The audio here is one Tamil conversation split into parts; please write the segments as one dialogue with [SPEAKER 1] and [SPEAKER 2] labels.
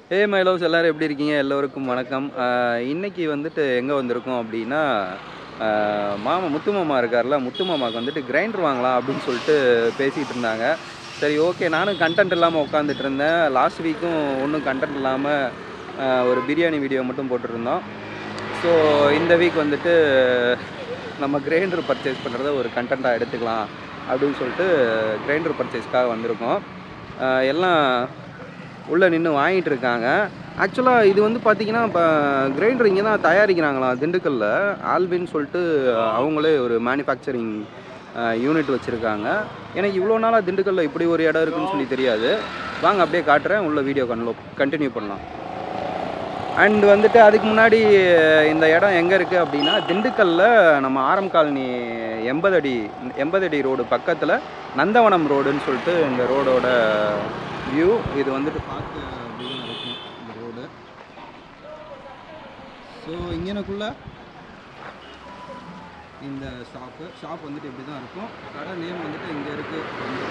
[SPEAKER 1] ஹே மை லவ்ஸ் எல்லோரும் எப்படி இருக்கீங்க எல்லோருக்கும் வணக்கம் ஆஹ் இன்னைக்கு வந்துட்டு எங்கே வந்திருக்கோம் அப்படின்னா ஆஹ் மாமா முத்து மாமா இருக்கார்ல முத்து மாமாவுக்கு வந்துட்டு கிரைண்டர் வாங்கலாம் அப்படின்னு சொல்லிட்டு பேசிகிட்டு இருந்தாங்க சரி ஓகே நானும் கண்டென்ட் இல்லாமல் உட்காந்துட்டு இருந்தேன் லாஸ்ட் வீக்கும் ஒன்றும் கண்டென்ட் இல்லாமல் ஒரு பிரியாணி வீடியோ மட்டும் போட்டிருந்தோம் ஸோ இந்த வீக் வந்துட்டு நம்ம கிரைண்டர் பர்ச்சேஸ் பண்ணுறத ஒரு கண்டென்ட்டாக எடுத்துக்கலாம் அப்படின்னு சொல்லிட்டு கிரைண்டர் பர்ச்சேஸ்க்காக வந்திருக்கோம் ஆஹ் எல்லாம் உள்ளே நின்று வாங்கிட்டு இருக்காங்க ஆக்சுவலாக இது வந்து பார்த்தீங்கன்னா இப்போ கிரைண்டர் இங்கே தான் தயாரிக்கிறாங்களாம் திண்டுக்கல்ல ஆல்பின்னு சொல்லிட்டு அவங்களே ஒரு மேனுஃபேக்சரிங் யூனிட் வச்சுருக்காங்க எனக்கு இவ்வளோ நாளாக திண்டுக்கல்ல இப்படி ஒரு இடம் இருக்குன்னு சொல்லி தெரியாது வாங்க அப்படியே காட்டுறேன் உள்ள வீடியோ கன்லோ கண்டினியூ பண்ணலாம் அண்ட் வந்துட்டு அதுக்கு முன்னாடி இந்த இடம் எங்கே இருக்குது அப்படின்னா திண்டுக்கல்ல நம்ம ஆரம் காலனி எண்பது அடி எண்பது அடி ரோடு பக்கத்தில் நந்தவனம் ரோடுன்னு சொல்லிட்டு இந்த ரோடோட வியூ இது வந்துட்டு பார்க்க அப்படின்னு இருக்கும் இந்த ரோடு ஸோ இங்கனக்குள்ள இந்த ஷாப்பு ஷாப் வந்துட்டு இப்படி தான் இருக்கும் கடை நேம் வந்துட்டு இங்கே இருக்குது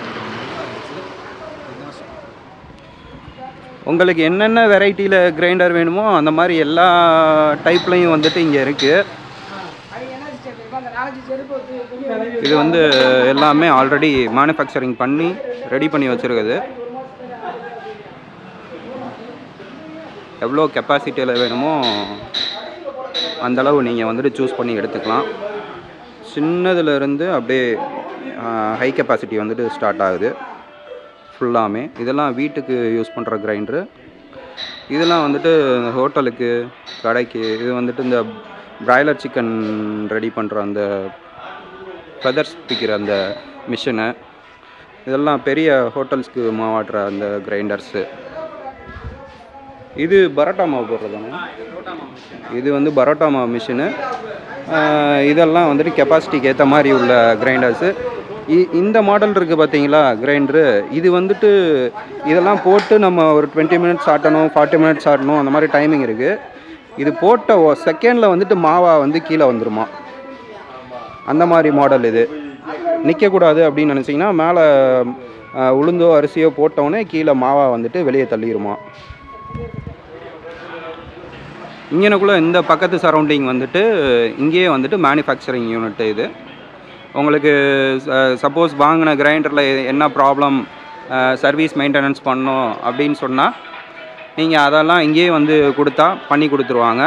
[SPEAKER 1] இதுதான் ஷாப் உங்களுக்கு என்னென்ன வெரைட்டியில் கிரைண்டர் வேணுமோ அந்த மாதிரி எல்லா டைப்லையும் வந்துட்டு இங்கே இருக்குது இது வந்து எல்லாமே ஆல்ரெடி மேனுஃபேக்சரிங் பண்ணி ரெடி பண்ணி வச்சுருக்குது எவ்வளோ கெப்பாசிட்டியில் வேணுமோ அந்த அளவு நீங்கள் வந்துட்டு சூஸ் பண்ணி எடுத்துக்கலாம் சின்னதுலேருந்து அப்படியே ஹை கெப்பாசிட்டி வந்துட்டு ஸ்டார்ட் ஆகுது ஃபுல்லாமே இதெல்லாம் வீட்டுக்கு யூஸ் பண்ணுற கிரைண்டரு இதெல்லாம் வந்துட்டு ஹோட்டலுக்கு கடைக்கு இது வந்துட்டு இந்த பிராய்லர் சிக்கன் ரெடி பண்ணுற அந்த ஃபெதர்ஸ் பிக்கிற அந்த மிஷினு இதெல்லாம் பெரிய ஹோட்டல்ஸ்க்கு மாவாட்டுற அந்த கிரைண்டர்ஸு இது பரோட்டா மாவு போடுறதாங்க இது வந்து பரோட்டா மாவு மிஷினு இதெல்லாம் வந்துட்டு கெப்பாசிட்டிக்கு ஏற்ற மாதிரி உள்ள கிரைண்டர்ஸு இந்த மாடல் இருக்குது பார்த்தீங்களா கிரைண்டரு இது வந்துட்டு இதெல்லாம் போட்டு நம்ம ஒரு டுவெண்ட்டி மினிட்ஸ் ஆட்டணும் ஃபார்ட்டி மினிட்ஸ் ஆட்டணும் அந்த மாதிரி டைமிங் இருக்குது இது போட்ட செகண்டில் வந்துட்டு மாவா வந்து கீழே வந்துருமா அந்த மாதிரி மாடல் இது நிற்கக்கூடாது அப்படின்னு நினச்சிங்கன்னா மேலே உளுந்தோ அரிசியோ போட்டோடனே கீழே மாவா வந்துட்டு வெளியே தள்ளிடுமா இங்கனக்குள்ளே இந்த பக்கத்து சரௌண்டிங் வந்துட்டு இங்கேயே வந்துட்டு மேனுஃபேக்சரிங் யூனிட் இது உங்களுக்கு சப்போஸ் வாங்கின கிரைண்டரில் என்ன ப்ராப்ளம் சர்வீஸ் மெயின்டெனன்ஸ் பண்ணோம் அப்படின்னு சொன்னால் நீங்கள் அதெல்லாம் இங்கேயே வந்து கொடுத்தா பண்ணி கொடுத்துருவாங்க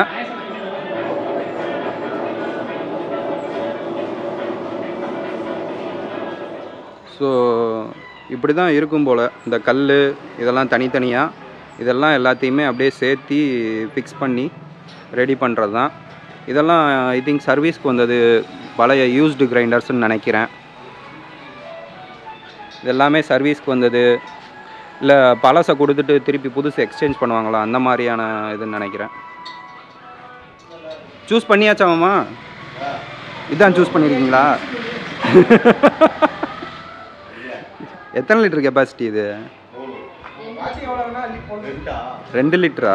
[SPEAKER 1] ஸோ இப்படி தான் இருக்கும் போல் இந்த கல் இதெல்லாம் தனித்தனியாக இதெல்லாம் எல்லாத்தையுமே அப்படியே சேர்த்தி ஃபிக்ஸ் பண்ணி ரெடி பண்ணுறது தான் இதெல்லாம் ஐ திங்க் சர்வீஸ்க்கு வந்தது பழைய யூஸ்டு கிரைண்டர்ஸ்னு நினைக்கிறேன் இது எல்லாமே சர்வீஸ்க்கு வந்தது இல்லை பழசை கொடுத்துட்டு திருப்பி புதுசு எக்ஸ்சேஞ்ச் பண்ணுவாங்களா அந்த மாதிரியான இதுன்னு நினைக்கிறேன் சூஸ் பண்ணியாச்சாமாம்மா இதான் சூஸ் பண்ணியிருக்கீங்களா எத்தனை லிட்டர் கெப்பாசிட்டி இது ரெண்டு லிட்டரா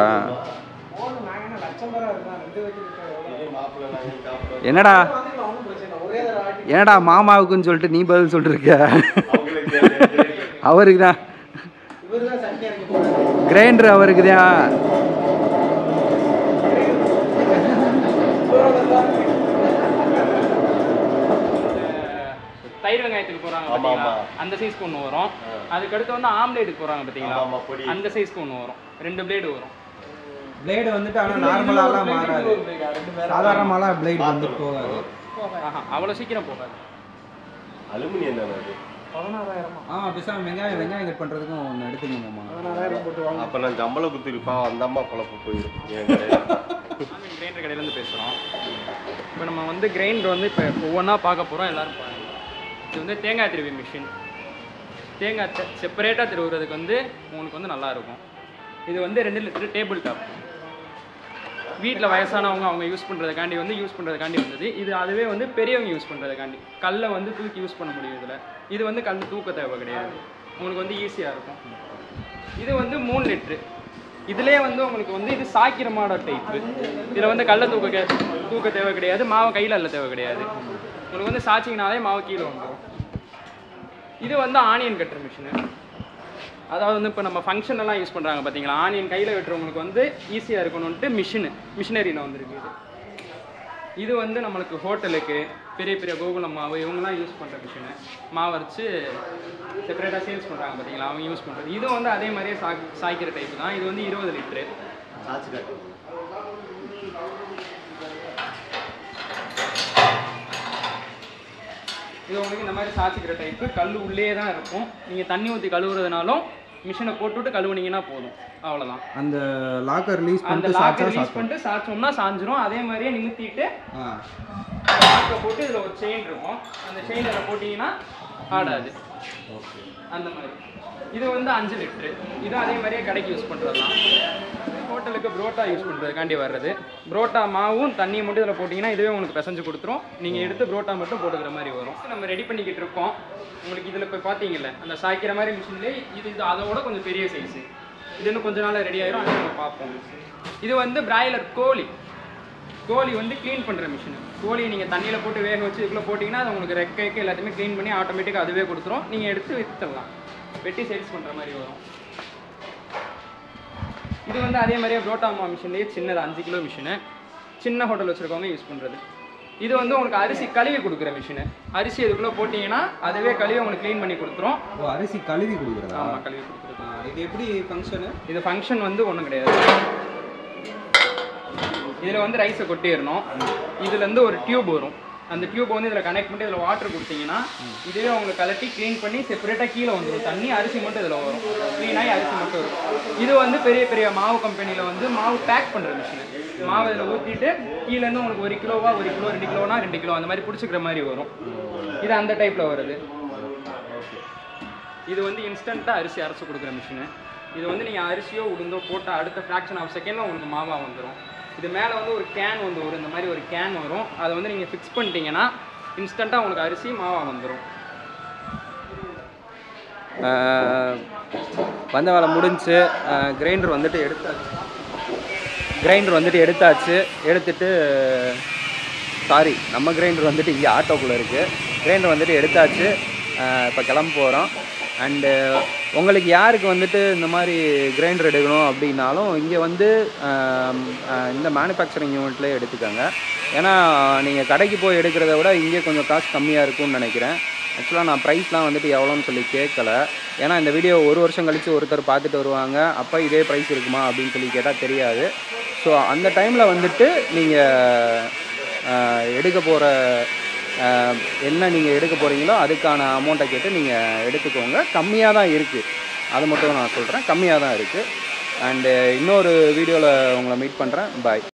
[SPEAKER 1] என்னடா என்னடா மாமாவுக்குன்னு சொல்லிட்டு நீ பதில் சொல்லிட்டு இருக்க அவருக்கு தான் கிரைண்டர் அவருக்கு தான்
[SPEAKER 2] தயிர் வெங்காயத்துக்கு போறாங்க பாத்தீங்களா அந்த சைஸ்க்கு ஒன்று வரும் அதுக்கடுத்து வந்து ஆம்லேட்டுக்கு போறாங்க பாத்தீங்களா அந்த சைஸ்க்கு ஒன்று வரும் ரெண்டு பிளேடு வரும்
[SPEAKER 1] பிளேடு வந்துட்டு ஆனால் நார்மலாலாம் மாறாது சாதாரணமாலாம் பிளேடு வந்து போகாது
[SPEAKER 2] ஆஹா அவ்வளோ சீக்கிரம் போகாது
[SPEAKER 3] அலுமினியம் தானே அது
[SPEAKER 1] ஆ பேசாம வெங்காயம் வெங்காயம் கட் பண்ணுறதுக்கும் ஒன்று எடுத்துங்க மாமா
[SPEAKER 3] அப்ப நான் ஜம்பள குத்திருப்பான் அந்த அம்மா குழப்ப போயிடும் என் கடையில.
[SPEAKER 2] கிரைண்டர் கடையிலேருந்து பேசுகிறோம் இப்போ நம்ம வந்து கிரைண்டர் வந்து இப்போ ஒவ்வொன்றா பார்க்க போகிறோம் எல்லாரும் பாருங்க இது வந்து தேங்காய் திருவி மிஷின் தேங்காய் செப்பரேட்டாக திருவுறதுக்கு வந்து உங்களுக்கு வந்து நல்லா இருக்கும் இது வந்து ரெண்டு லிட்டர் டேபிள் டாப் வீட்டில் வயசானவங்க அவங்க யூஸ் பண்ணுறதுக்காண்டி வந்து யூஸ் பண்ணுறதுக்காண்டி வந்தது இது அதுவே வந்து பெரியவங்க யூஸ் பண்ணுறதுக்காண்டி கல்லை வந்து தூக்கி யூஸ் பண்ண முடியும் இதில் இது வந்து கல் தூக்க தேவை கிடையாது உங்களுக்கு வந்து ஈஸியாக இருக்கும் இது வந்து மூணு லிட்ரு இதுலேயே வந்து உங்களுக்கு வந்து இது சாக்கிர மாடல் டைப்பு இதில் வந்து கல்லை தூக்க கே- தூக்க தேவை கிடையாது மாவை கையில் அள்ள தேவை கிடையாது உங்களுக்கு வந்து சாச்சிங்கனாலே மாவு கீழே வந்துடும் இது வந்து ஆனியன் கட்டுற மிஷினு அதாவது வந்து இப்போ நம்ம ஃபங்க்ஷன் எல்லாம் யூஸ் பண்ணுறாங்க பார்த்தீங்களா ஆனியன் கையில் வெட்டுறவங்களுக்கு வந்து ஈஸியாக இருக்கணும்ட்டு மிஷினு மிஷினரியில் வந்திருக்கு இது இது வந்து நம்மளுக்கு ஹோட்டலுக்கு பெரிய பெரிய கோகுலம் மாவு இவங்கெல்லாம் யூஸ் பண்ணுற மிஷினு மாவு அரைச்சு செப்பரேட்டாக சேல்ஸ் பண்ணுறாங்க பார்த்தீங்களா அவங்க யூஸ் பண்ணுறது இது வந்து அதே மாதிரியே சா சாய்க்கிற டைப் தான் இது வந்து இருபது லிட்ரு
[SPEAKER 3] சாச்சு காட்டு
[SPEAKER 2] இது உங்களுக்கு இந்த மாதிரி சாய்ச்சிக்கிற டைப்பு கல் உள்ளே தான் இருக்கும் நீங்கள் தண்ணி ஊற்றி கழுவுறதுனாலும் மிஷினை போட்டுவிட்டு கழுவுனீங்கன்னா போதும் அவ்வளோதான்
[SPEAKER 1] அந்த லாக்கர் ரிலீஸ்
[SPEAKER 2] அந்த லாக்கை ரிலீஸ் பண்ணிட்டு சாய்ச்சோம்னா சாஞ்சிரும் அதே மாதிரியே நிமித்திட்டு
[SPEAKER 1] ஆ
[SPEAKER 2] லாக்கை போட்டு இதில் ஒரு செயின் இருக்கும் அந்த செயின் இதில் போட்டிங்கன்னா ஆடாது அந்த மாதிரி இது வந்து அஞ்சு லிட்ரு இது அதே மாதிரியே கடைக்கு யூஸ் பண்ணுறது தான் ஹோட்டலுக்கு புரோட்டா யூஸ் பண்ணுறதுக்காண்டி வர்றது புரோட்டா மாவும் தண்ணியை மட்டும் இதில் போட்டிங்கன்னா இதுவே உங்களுக்கு பிசைஞ்சு கொடுத்துரும் நீங்கள் எடுத்து புரோட்டா மட்டும் போட்டுக்கிற மாதிரி வரும் நம்ம ரெடி பண்ணிக்கிட்டு இருக்கோம் உங்களுக்கு இதில் இப்போ பார்த்தீங்கல்ல அந்த சாய்க்கிற மாதிரி மிஷின்லேயே இது இது அதோட கொஞ்சம் பெரிய சைஸு இது இன்னும் கொஞ்ச நாள் ரெடி ஆயிரும் அதை நம்ம பார்ப்போம் இது வந்து பிராய்லர் கோழி கோழி வந்து க்ளீன் பண்ணுற மிஷின் கோழியை நீங்கள் தண்ணியில் போட்டு வேக வச்சு இதுக்குள்ளே போட்டிங்கன்னா அது உங்களுக்கு ரெக்கைக்கு எல்லாத்தையுமே க்ளீன் பண்ணி ஆட்டோமேட்டிக்காக அதுவே கொடுத்துரும் நீங்கள் எடுத்து விற்றுடலாம் வெட்டி சேல்ஸ் பண்ணுற மாதிரி வரும் இது வந்து அதே மாதிரியே புரோட்டாமா மிஷின்லேயே சின்னது அஞ்சு கிலோ மிஷினு சின்ன ஹோட்டல் வச்சுருக்கவங்க யூஸ் பண்ணுறது இது வந்து உங்களுக்கு அரிசி கழுவி கொடுக்குற மிஷினு அரிசி இதுக்குள்ளே போட்டிங்கன்னா அதுவே கழுவி உங்களுக்கு க்ளீன் பண்ணி கொடுத்துரும்
[SPEAKER 1] ஓ அரிசி கழுவி கொடுக்குறதா
[SPEAKER 2] ஆமாம் கழுவி கொடுக்குறது
[SPEAKER 1] இது எப்படி ஃபங்க்ஷனு
[SPEAKER 2] இது ஃபங்க்ஷன் வந்து ஒன்றும் கிடையாது இதில் வந்து ரைஸை கொட்டிடணும் இதுலேருந்து ஒரு டியூப் வரும் அந்த டியூப் வந்து இதில் கனெக்ட் பண்ணி இதில் வாட்டர் கொடுத்தீங்கன்னா இதுவே உங்களுக்கு கலட்டி க்ளீன் பண்ணி செப்பரேட்டாக கீழே வந்துடும் தண்ணி அரிசி மட்டும் இதில் வரும் க்ளீனாகி அரிசி மட்டும் வரும் இது வந்து பெரிய பெரிய மாவு கம்பெனியில் வந்து மாவு பேக் பண்ணுற மிஷின் மாவு இதில் ஊற்றிட்டு கீழேருந்து உங்களுக்கு ஒரு கிலோவா ஒரு கிலோ ரெண்டு கிலோனா ரெண்டு கிலோ அந்த மாதிரி பிடிச்சிக்கிற மாதிரி வரும் இது அந்த டைப்பில் வருது இது வந்து இன்ஸ்டண்ட்டாக அரிசி அரைச்சி கொடுக்குற மிஷினு இது வந்து நீங்கள் அரிசியோ உளுந்தோ போட்ட அடுத்த ஃப்ராக்ஷன் ஆஃப் செகண்டில் உங்களுக்கு மாவா வந்துடும் இது மேலே வந்து ஒரு கேன் வந்து வரும் இந்த மாதிரி ஒரு கேன் வரும் அதை வந்து நீங்கள் ஃபிக்ஸ் பண்ணிட்டீங்கன்னா இன்ஸ்டண்ட்டாக உங்களுக்கு அரிசி மாவா வந்துடும்
[SPEAKER 1] வந்த வேலை முடிஞ்சு கிரைண்டர் வந்துட்டு எடுத்தாச்சு கிரைண்டர் வந்துட்டு எடுத்தாச்சு எடுத்துட்டு சாரி நம்ம கிரைண்டர் வந்துட்டு இங்கே ஆட்டோக்குள்ளே இருக்குது கிரைண்டர் வந்துட்டு எடுத்தாச்சு இப்போ கிளம்ப போகிறோம் அண்டு உங்களுக்கு யாருக்கு வந்துட்டு இந்த மாதிரி கிரைண்டர் எடுக்கணும் அப்படின்னாலும் இங்கே வந்து ஆம், ஆ, இந்த மேனுஃபேக்சரிங் யூனிட்லேயே எடுத்துக்கோங்க ஏன்னா நீங்கள் கடைக்கு போய் எடுக்கிறத விட இங்கே கொஞ்சம் காசு கம்மியாக இருக்கும்னு நினைக்கிறேன் ஆக்சுவலாக நான் ப்ரைஸ்லாம் வந்துட்டு எவ்வளோன்னு சொல்லி கேட்கல ஏன்னா இந்த வீடியோ ஒரு வருஷம் கழித்து ஒருத்தர் பார்த்துட்டு வருவாங்க அப்போ இதே ப்ரைஸ் இருக்குமா அப்படின்னு சொல்லி கேட்டால் தெரியாது ஸோ அந்த டைமில் வந்துட்டு நீங்கள் எடுக்க போகிற என்ன நீங்கள் எடுக்க போகிறீங்களோ அதுக்கான அமௌண்ட்டை கேட்டு நீங்கள் எடுத்துக்கோங்க கம்மியாக தான் இருக்குது அது மட்டும் நான் சொல்கிறேன் கம்மியாக தான் இருக்குது அண்டு இன்னொரு வீடியோவில் உங்களை மீட் பண்ணுறேன் பாய்